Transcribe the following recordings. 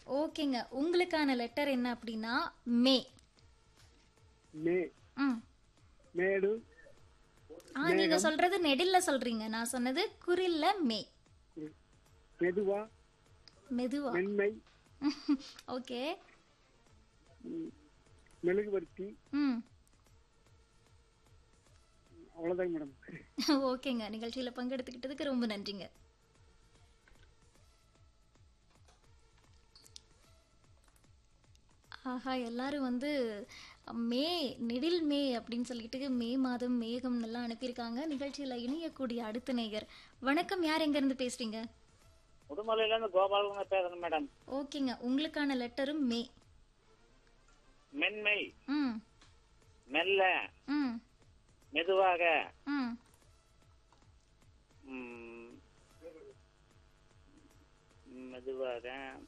ஓகேங்க உங்களுக்கான லெட்டர் என்ன அப்படின்னா மே மே ம் மேடு ஆ நீங்க சொல்றது நெடில்ல சொல்றீங்க நான் சொன்னது குறில்ல மே மெதுவா மெதுவா மென்மை ஓகே மெழுகுவர்த்தி ம் அவ்வளோதாங்க மேடம் ஓகேங்க நிகழ்ச்சியில பங்கெடுத்துக்கிட்டதுக்கு ரொம்ப நன்றிங்க ஆஹா எல்லாரும் வந்து மே நெடில் மே அப்படின்னு சொல்லிட்டு மே மாதம் மேகம் எல்லாம் அனுப்பியிருக்காங்க நிகழ்ச்சியில இணையக்கூடிய அடுத்த நேயர் வணக்கம் யார் எங்க இருந்து பேசுறீங்க முதுமலையில இருந்து கோபாலகுமார் பேசுறேன் மேடம் ஓகேங்க உங்களுக்கான லெட்டரும் மே மென்மை ம் மெல்ல ம் மெதுவாக ம் ம், மெதுவாக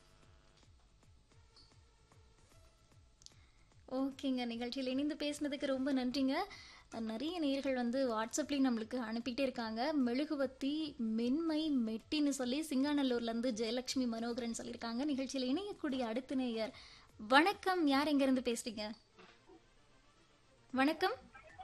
ஓகேங்க நிகழ்ச்சியில் இணைந்து பேசினதுக்கு ரொம்ப நன்றிங்க நிறைய நேயர்கள் வந்து வாட்ஸ்அப்லேயும் நம்மளுக்கு அனுப்பிட்டே இருக்காங்க மெழுகுவத்தி மென்மை மெட்டின்னு சொல்லி சிங்காநல்லூர்லேருந்து ஜெயலட்சுமி மனோகரன் சொல்லியிருக்காங்க நிகழ்ச்சியில் இணையக்கூடிய அடுத்த நேயர் வணக்கம் யார் எங்கேருந்து பேசுறீங்க வணக்கம்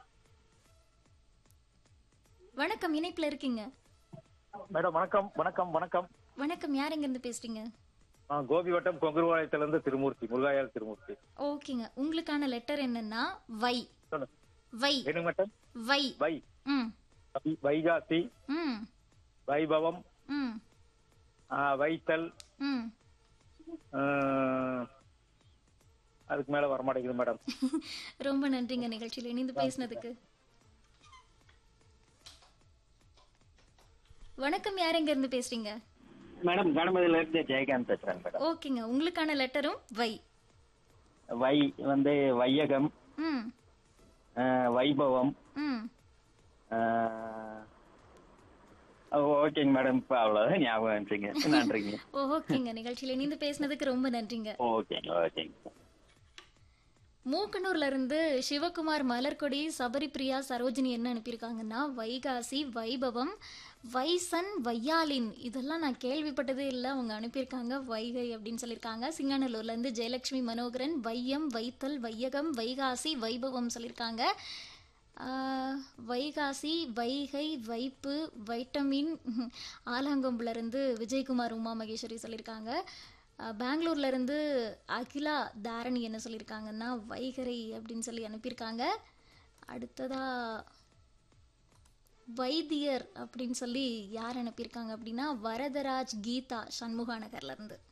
வணக்கம் இணைப்பில் இருக்கீங்க மேடம் வணக்கம் வணக்கம் வணக்கம் வணக்கம் யார் எங்கேருந்து பேசுறீங்க நான் கோபி வட்டம் கொங்குருவாளையத்திலிருந்து திருமூர்த்தி முருகாயால் திருமூர்த்தி ஓகேங்க உங்களுக்கான லெட்டர் என்னன்னா வை சொல்லு வை என்ன மேடம் வை வை ம் வை- வைகாசி ம் வைபவம் ம் ஆ, வைத்தல் ம் ஆ, அதுக்கு மேல வரமாட்டேங்குது மேடம் ரொம்ப நன்றிங்க நிகழ்ச்சியில் இணைந்து பேசினதுக்கு வணக்கம் யார் எங்க இருந்து பேசுறீங்க மேடம் கணபதியில இருந்து ஜெயகாந்த் பேசுறேன் மேடம் ஓகேங்க உங்களுக்கான லெட்டரும் வை வை வந்து வையகம் ம் அஹ், வைபவம் ம் அஹ், ஓகேங்க மேடம் இப்போ அவ்வளோதான் ஞாபகம் இருந்துச்சுங்க நன்றிங்க ஓகேங்க நிகழ்ச்சியில் இணைந்து பேசினதுக்கு ரொம்ப நன்றிங்க ஓகேங்க ஓகேங்க மூக்கனூர்ல இருந்து சிவகுமார் மலர்கொடி சபரிபிரியா சரோஜினி என்ன அனுப்பியிருக்காங்கன்னா வைகாசி வைபவம் வைசன் வையாலின் இதெல்லாம் நான் கேள்விப்பட்டதே இல்லை அவங்க அனுப்பியிருக்காங்க வைகை அப்படின்னு சொல்லியிருக்காங்க சிங்காநல்லூர்ல இருந்து ஜெயலட்சுமி மனோகரன் வையம் வைத்தல் வையகம் வைகாசி வைபவம் சொல்லியிருக்காங்க ஆஹ், வைகாசி வைகை வைப்பு வைட்டமின் ஆலாங்கொம்புல இருந்து விஜயகுமார் உமா மகேஸ்வரி சொல்லியிருக்காங்க அஹ் பெங்களூர்ல இருந்து அகிலா தாரணி என்ன சொல்லியிருக்காங்கன்னா வைகரை அப்படின்னு சொல்லி அனுப்பியிருக்காங்க அடுத்ததா வைத்தியர் அப்படின்னு சொல்லி யார் அனுப்பியிருக்காங்க அப்படின்னா வரதராஜ் கீதா சண்முகா நகர்ல இருந்து